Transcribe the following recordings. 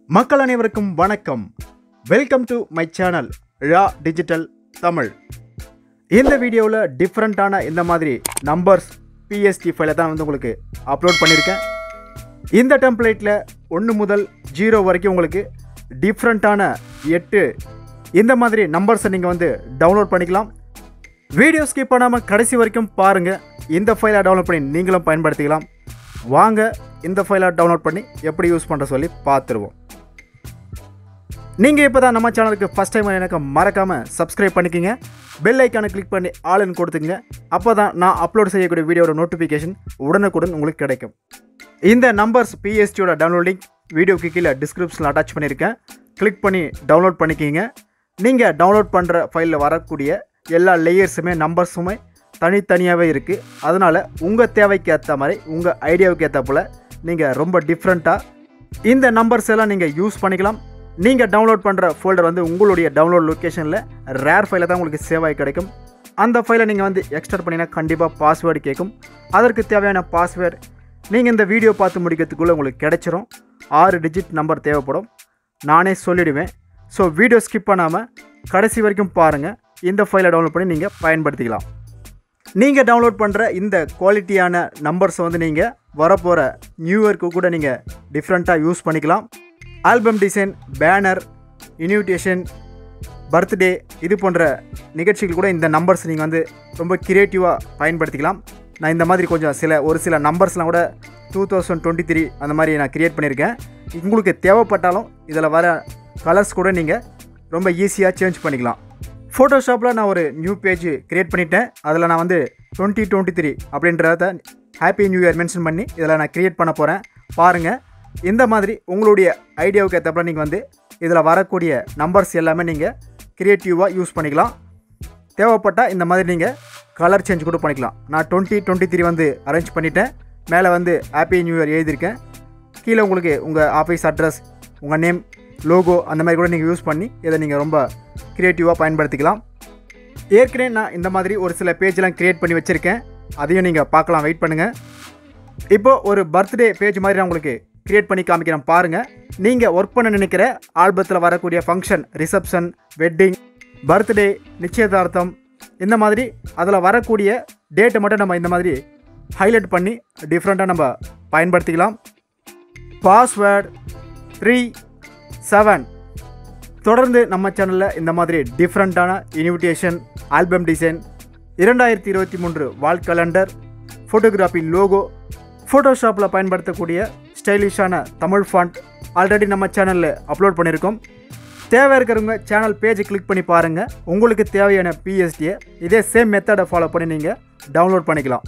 மக்கள் அனைவருக்கும் வணக்கம் வெல்கம் டு மை சேனல் ழா டிஜிட்டல் தமிழ் இந்த வீடியோவில் டிஃப்ரெண்ட்டான இந்த மாதிரி நம்பர்ஸ் பிஎஸ்டி ஃபைலை தான் வந்து உங்களுக்கு அப்லோட் பண்ணியிருக்கேன் இந்த டெம்ப்ளேட்டில் ஒன்று முதல் ஜீரோ வரைக்கும் உங்களுக்கு டிஃப்ரெண்ட்டான எட்டு இந்த மாதிரி நம்பர்ஸை நீங்கள் வந்து டவுன்லோட் பண்ணிக்கலாம் வீடியோ ஸ்கிப் பண்ணாமல் கடைசி வரைக்கும் பாருங்கள் இந்த ஃபைலை டவுன்லோட் பண்ணி நீங்களும் பயன்படுத்திக்கலாம் வாங்க இந்த ஃபைலை டவுன்லோட் பண்ணி எப்படி யூஸ் பண்ணுற சொல்லி பார்த்துருவோம் நீங்கள் இப்போ தான் நம்ம சேனலுக்கு ஃபஸ்ட் டைம் எனக்கு மறக்காமல் சப்ஸ்கிரைப் பண்ணிக்கோங்க பெல் ஐக்கானை கிளிக் பண்ணி ஆளுன்னு கொடுத்துங்க அப்போ தான் நான் அப்லோட் செய்யக்கூடிய வீடியோட நோட்டிஃபிகேஷன் உடனுக்குடன் உங்களுக்கு கிடைக்கும் இந்த நம்பர்ஸ் பிஎஸ்டியோட டவுன்லோட் லிங்க் வீடியோக்கு கீழே டிஸ்கிரிப்ஷனில் அட்டாச் பண்ணியிருக்கேன் கிளிக் பண்ணி டவுன்லோட் பண்ணிக்கிங்க நீங்கள் டவுன்லோட் பண்ணுற ஃபைலில் வரக்கூடிய எல்லா லேயர்ஸுமே நம்பர்ஸுமே தனித்தனியாகவே இருக்குது அதனால் உங்கள் தேவைக்கு ஏற்ற மாதிரி உங்கள் ஐடியாவுக்கு ஏற்ற போல் நீங்கள் ரொம்ப டிஃப்ரெண்ட்டாக இந்த நம்பர்ஸ் எல்லாம் நீங்கள் யூஸ் பண்ணிக்கலாம் நீங்கள் டவுன்லோட் பண்ணுற ஃபோல்டர் வந்து உங்களுடைய டவுன்லோட் லொக்கேஷனில் ரேர் ஃபைலில் தான் உங்களுக்கு சேவ் ஆகி கிடைக்கும் அந்த ஃபைலை நீங்கள் வந்து எக்ஸ்ட்ராக்ட் பண்ணினா கண்டிப்பாக பாஸ்வேர்டு கேட்கும் அதற்கு தேவையான பாஸ்வேர்டு நீங்கள் இந்த வீடியோ பார்த்து முடிக்கிறதுக்குள்ளே உங்களுக்கு கிடைச்சிரும் ஆறு டிஜிட் நம்பர் தேவைப்படும் நானே சொல்லிடுவேன் ஸோ வீடியோ ஸ்கிப் பண்ணாமல் கடைசி வரைக்கும் பாருங்கள் இந்த ஃபைலை டவுன்லோட் பண்ணி நீங்கள் பயன்படுத்திக்கலாம் நீங்கள் டவுன்லோட் பண்ணுற இந்த குவாலிட்டியான நம்பர்ஸை வந்து நீங்கள் வரப்போகிற நியூ இயர்க்கு கூட நீங்கள் டிஃப்ரெண்ட்டாக யூஸ் பண்ணிக்கலாம் album design banner invitation birthday இது போன்ற நிகழ்ச்சிகள் கூட இந்த நம்பர்ஸ் நீங்கள் வந்து ரொம்ப கிரியேட்டிவாக பயன்படுத்திக்கலாம் நான் இந்த மாதிரி கொஞ்சம் சில ஒரு சில நம்பர்ஸ்லாம் கூட டூ தௌசண்ட் டுவெண்ட்டி த்ரீ அந்த மாதிரி நான் கிரியேட் பண்ணியிருக்கேன் உங்களுக்கு தேவைப்பட்டாலும் இதில் வர கலர்ஸ் கூட நீங்கள் ரொம்ப ஈஸியாக சேஞ்ச் பண்ணிக்கலாம் ஃபோட்டோஷாப்பில் நான் ஒரு நியூ பேஜ் க்ரியேட் பண்ணிட்டேன் அதில் நான் வந்து டுவெண்ட்டி டுவெண்ட்டி த்ரீ அப்படின்றத ஹாப்பி நியூ இயர் மென்ஷன் பண்ணி இதில் நான் க்ரியேட் பண்ண போகிறேன் பாருங்கள் இந்த மாதிரி உங்களுடைய ஐடியாவுக்கு ஏற்றப்ப நீங்கள் வந்து இதில் வரக்கூடிய நம்பர்ஸ் எல்லாமே நீங்கள் க்ரியேட்டிவாக யூஸ் பண்ணிக்கலாம் தேவைப்பட்டால் இந்த மாதிரி நீங்கள் கலர் சேஞ்ச் கூட பண்ணிக்கலாம் நான் டுவெண்ட்டி டுவெண்ட்டி த்ரீ வந்து அரேஞ்ச் பண்ணிட்டேன் மேலே வந்து ஹாப்பி நியூ இயர் எழுதியிருக்கேன் கீழே உங்களுக்கு உங்கள் ஆஃபீஸ் அட்ரஸ் உங்கள் நேம் லோகோ அந்த மாதிரி கூட நீங்கள் யூஸ் பண்ணி இதை நீங்கள் ரொம்ப க்ரியேட்டிவாக பயன்படுத்திக்கலாம் ஏற்கனவே நான் இந்த மாதிரி ஒரு சில பேஜ்லாம் க்ரியேட் பண்ணி வச்சுருக்கேன் அதையும் நீங்கள் பார்க்கலாம் வெயிட் பண்ணுங்கள் இப்போ ஒரு பர்த்டே பேஜ் மாதிரி நான் உங்களுக்கு க்ரியேட் பண்ணி காமிக்கிறேன் பாருங்கள் நீங்கள் ஒர்க் பண்ண நினைக்கிற ஆல்பத்தில் வரக்கூடிய ஃபங்க்ஷன் ரிசப்ஷன் வெட்டிங் பர்த்டே நிச்சயதார்த்தம் இந்த மாதிரி அதில் வரக்கூடிய டேட்டை மட்டும் நம்ம இந்த மாதிரி ஹைலைட் பண்ணி டிஃப்ரெண்ட்டாக நம்ம பயன்படுத்திக்கலாம் பாஸ்வேர்ட் த்ரீ செவன் தொடர்ந்து நம்ம சேனலில் இந்த மாதிரி டிஃப்ரெண்ட்டான இன்விடேஷன் ஆல்பம் டிசைன் இரண்டாயிரத்தி இருபத்தி மூன்று வால் கலண்டர் ஃபோட்டோகிராஃபி லோகோ ஃபோட்டோஷாப்பில் பயன்படுத்தக்கூடிய ஸ்டைலிஷான தமிழ் ஃபாண்ட் ஆல்ரெடி நம்ம சேனலில் அப்லோட் பண்ணியிருக்கோம் தேவை இருக்கிறவங்க சேனல் பேஜை கிளிக் பண்ணி பாருங்கள் உங்களுக்கு தேவையான பிஎஸ்டியை இதே சேம் மெத்தடை ஃபாலோ பண்ணி நீங்கள் டவுன்லோட் பண்ணிக்கலாம்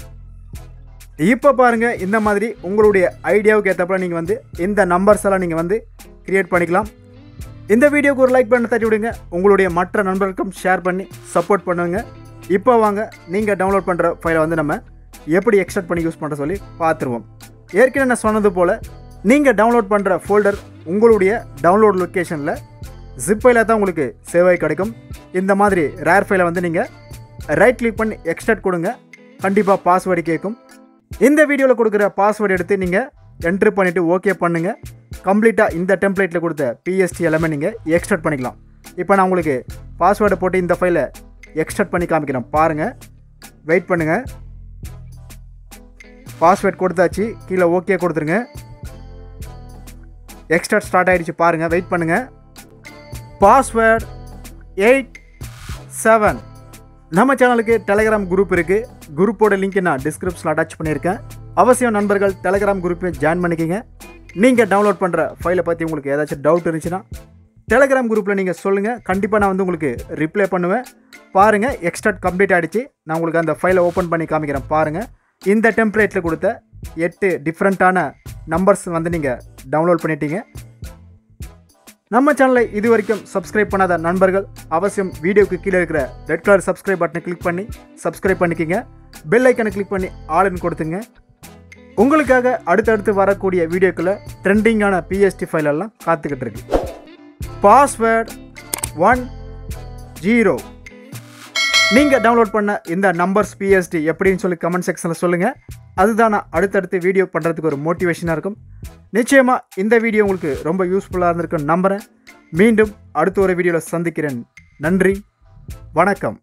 இப்போ பாருங்கள் இந்த மாதிரி உங்களுடைய ஐடியாவுக்கு ஏற்றப்ப நீங்கள் வந்து இந்த நம்பர்ஸ் எல்லாம் நீங்கள் வந்து க்ரியேட் பண்ணிக்கலாம் இந்த வீடியோக்கு ஒரு லைக் பண்ண தட்டி விடுங்க உங்களுடைய மற்ற நண்பர்களுக்கும் ஷேர் பண்ணி சப்போர்ட் பண்ணுங்க இப்போ வாங்க நீங்கள் டவுன்லோட் பண்ணுற ஃபைலை வந்து நம்ம எப்படி எக்ஸ்ட்ராக்ட் பண்ணி யூஸ் பண்ணுற சொல்லி பார்த்துருவோம் ஏற்கனவே நான் சொன்னது போல் நீங்கள் டவுன்லோட் பண்ணுற ஃபோல்டர் உங்களுடைய டவுன்லோட் லொக்கேஷனில் ஜிப் ஃபைலாக தான் உங்களுக்கு சேவ் ஆகி கிடைக்கும் இந்த மாதிரி ரேர் ஃபைலை வந்து நீங்கள் ரைட் கிளிக் பண்ணி எக்ஸ்ட்ராக்ட் கொடுங்க கண்டிப்பாக பாஸ்வேர்டு கேட்கும் இந்த வீடியோவில் கொடுக்குற பாஸ்வேர்டு எடுத்து நீங்கள் என்ட்ரு பண்ணிவிட்டு ஓகே பண்ணுங்கள் கம்ப்ளீட்டாக இந்த டெம்ப்ளேட்டில் கொடுத்த பிஎஸ்டி எல்லாமே நீங்கள் எக்ஸ்ட்ராக்ட் பண்ணிக்கலாம் இப்போ நான் உங்களுக்கு பாஸ்வேர்டை போட்டு இந்த ஃபைலை எக்ஸ்ட்ராக்ட் பண்ணி காமிக்கிறேன் பாருங்கள் வெயிட் பண்ணுங்கள் பாஸ்வேர்ட் கொடுத்தாச்சு கீழே ஓகே கொடுத்துருங்க எக்ஸ்ட்ராக்ட் ஸ்டார்ட் ஆகிடுச்சு பாருங்கள் வெயிட் பண்ணுங்கள் பாஸ்வேர்ட் எயிட் செவன் நம்ம சேனலுக்கு டெலகிராம் குரூப் இருக்குது குரூப்போட லிங்க் நான் டிஸ்கிரிப்ஷனில் அட்டாச் பண்ணியிருக்கேன் அவசியம் நண்பர்கள் டெலகிராம் குரூப்பை ஜாயின் பண்ணிக்கங்க நீங்கள் டவுன்லோட் பண்ணுற ஃபைலை பற்றி உங்களுக்கு ஏதாச்சும் டவுட் இருந்துச்சுன்னா டெலகிராம் குரூப்பில் நீங்கள் சொல்லுங்கள் கண்டிப்பாக நான் வந்து உங்களுக்கு ரிப்ளை பண்ணுவேன் பாருங்கள் எக்ஸ்ட்ராக்ட் கம்ப்ளீட் ஆகிடுச்சு நான் உங்களுக்கு அந்த ஃபைலை ஓப்பன் பண்ணி காமிக்கிறேன் பாருங்கள் இந்த டெம்ப்ளேட்டில் கொடுத்த எட்டு டிஃப்ரெண்ட்டான நம்பர்ஸ் வந்து நீங்கள் டவுன்லோட் பண்ணிட்டீங்க நம்ம சேனலை இது வரைக்கும் சப்ஸ்கிரைப் பண்ணாத நண்பர்கள் அவசியம் வீடியோக்கு கீழே இருக்கிற ரெட் கலர் சப்ஸ்கிரைப் பட்டனை கிளிக் பண்ணி சப்ஸ்கிரைப் பண்ணிக்கோங்க பெல் ஐக்கனை கிளிக் பண்ணி ஆளுன்னு கொடுத்துங்க உங்களுக்காக அடுத்தடுத்து வரக்கூடிய வீடியோக்களில் ட்ரெண்டிங்கான பிஎஸ்டி ஃபைல் எல்லாம் காத்துக்கிட்டு இருக்கு பாஸ்வேர்ட் ஒன் ஜீரோ நீங்கள் டவுன்லோட் பண்ண இந்த நம்பர்ஸ் பிஎஸ்டி எப்படின்னு சொல்லி கமெண்ட் செக்ஷனில் சொல்லுங்கள் அதுதான் நான் அடுத்தடுத்து வீடியோ பண்ணுறதுக்கு ஒரு மோட்டிவேஷனாக இருக்கும் நிச்சயமாக இந்த வீடியோ உங்களுக்கு ரொம்ப யூஸ்ஃபுல்லாக இருந்திருக்குன்னு நம்புகிறேன் மீண்டும் அடுத்த ஒரு வீடியோவில் சந்திக்கிறேன் நன்றி வணக்கம்